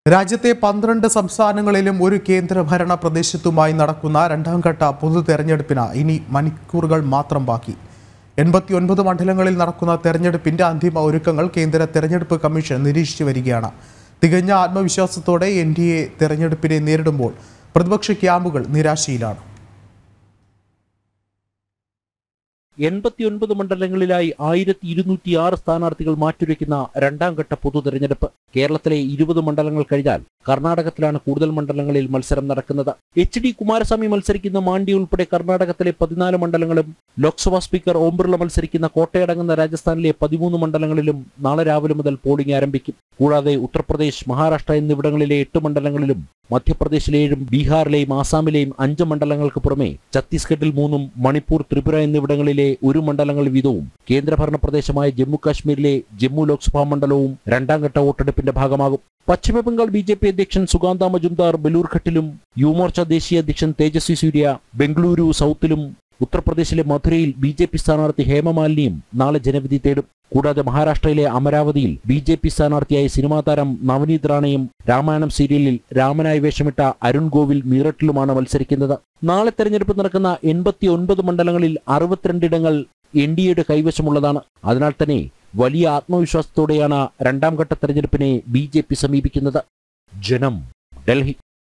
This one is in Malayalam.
രാജ്യത്തെ പന്ത്രണ്ട് സംസ്ഥാനങ്ങളിലും ഒരു കേന്ദ്രഭരണ പ്രദേശത്തുമായി നടക്കുന്ന രണ്ടാം ഘട്ട പൊതു തെരഞ്ഞെടുപ്പിന് ഇനി മണിക്കൂറുകൾ മാത്രം ബാക്കി എൺപത്തിയൊൻപത് മണ്ഡലങ്ങളിൽ നടക്കുന്ന തെരഞ്ഞെടുപ്പിന്റെ അന്തിമ ഒരുക്കങ്ങൾ കേന്ദ്ര തെരഞ്ഞെടുപ്പ് കമ്മീഷൻ നിരീക്ഷിച്ചു വരികയാണ് തികഞ്ഞ ആത്മവിശ്വാസത്തോടെ എൻ ഡി എ തെരഞ്ഞെടുപ്പിനെ നേരിടുമ്പോൾ പ്രതിപക്ഷ ക്യാമ്പുകൾ നിരാശയിലാണ് എൺപത്തിയൊൻപത് മണ്ഡലങ്ങളിലായി ആയിരത്തി ഇരുന്നൂറ്റി ആറ് സ്ഥാനാർത്ഥികൾ മാറ്റുരയ്ക്കുന്ന രണ്ടാം ഘട്ട പൊതു തെരഞ്ഞെടുപ്പ് കേരളത്തിലെ ഇരുപത് മണ്ഡലങ്ങൾ കഴിഞ്ഞാൽ കർണാടകത്തിലാണ് കൂടുതൽ മണ്ഡലങ്ങളിൽ മത്സരം നടക്കുന്നത് എച്ച് ഡി കുമാരസ്വാമി മത്സരിക്കുന്ന മാണ്ഡി ഉൾപ്പെടെ കർണാടകത്തിലെ പതിനാല് മണ്ഡലങ്ങളും ലോക്സഭാ സ്പീക്കർ ഓം ബിർള മത്സരിക്കുന്ന കോട്ടയടങ്ങുന്ന രാജസ്ഥാനിലെ പതിമൂന്ന് മണ്ഡലങ്ങളിലും നാളെ രാവിലെ മുതൽ പോളിംഗ് ആരംഭിക്കും കൂടാതെ ഉത്തർപ്രദേശ് മഹാരാഷ്ട്ര എന്നിവിടങ്ങളിലെ എട്ട് മണ്ഡലങ്ങളിലും മധ്യപ്രദേശിലെ ഏഴും ബീഹാറിലെയും ആസാമിലെയും അഞ്ച് മണ്ഡലങ്ങൾക്ക് പുറമെ ഛത്തീസ്ഗഡിൽ മൂന്നും മണിപ്പൂർ ത്രിപുര എന്നിവിടങ്ങളിലെ ഒരു മണ്ഡലങ്ങൾ വീതവും കേന്ദ്രഭരണ പ്രദേശമായ ജമ്മു കാശ്മീരിലെ ജമ്മു ലോക്സഭാ മണ്ഡലവും രണ്ടാം ഘട്ട വോട്ടെടുപ്പിന്റെ ഭാഗമാകും പശ്ചിമബംഗാൾ ബി ജെ പി അധ്യക്ഷൻ സുഗാന്ത മജുംദാർ ബലൂർഘട്ടിലും യുവമോർച്ച ദേശീയ അധ്യക്ഷൻ തേജസ്വി സൂര്യ ബംഗളൂരു സൗത്തിലും ഉത്തർപ്രദേശിലെ മധുരയിൽ ബി ജെ പി സ്ഥാനാർത്ഥി ഹേമമാലിനിയും നാളെ ജനവിധി തേടും കൂടാതെ മഹാരാഷ്ട്രയിലെ അമരാവതിയിൽ ബി ജെ പി സ്ഥാനാർത്ഥിയായ സിനിമാ താരം നവനീത് റാണയും രാമായണം സീരിയലിൽ രാമനായി വേഷമിട്ട അരുൺ ഗോവിൽ മീററ്റിലുമാണ് മത്സരിക്കുന്നത് നാളെ തെരഞ്ഞെടുപ്പ് നടക്കുന്ന എൺപത്തി ഒൻപത് മണ്ഡലങ്ങളിൽ അറുപത്തിരണ്ടിടങ്ങൾ എൻ ഡി എയുടെ കൈവശമുള്ളതാണ് അതിനാൽ തന്നെ വലിയ ആത്മവിശ്വാസത്തോടെയാണ് രണ്ടാം ഘട്ട തെരഞ്ഞെടുപ്പിനെ ബി ജെ പി സമീപിക്കുന്നത് ജനം ഡൽഹി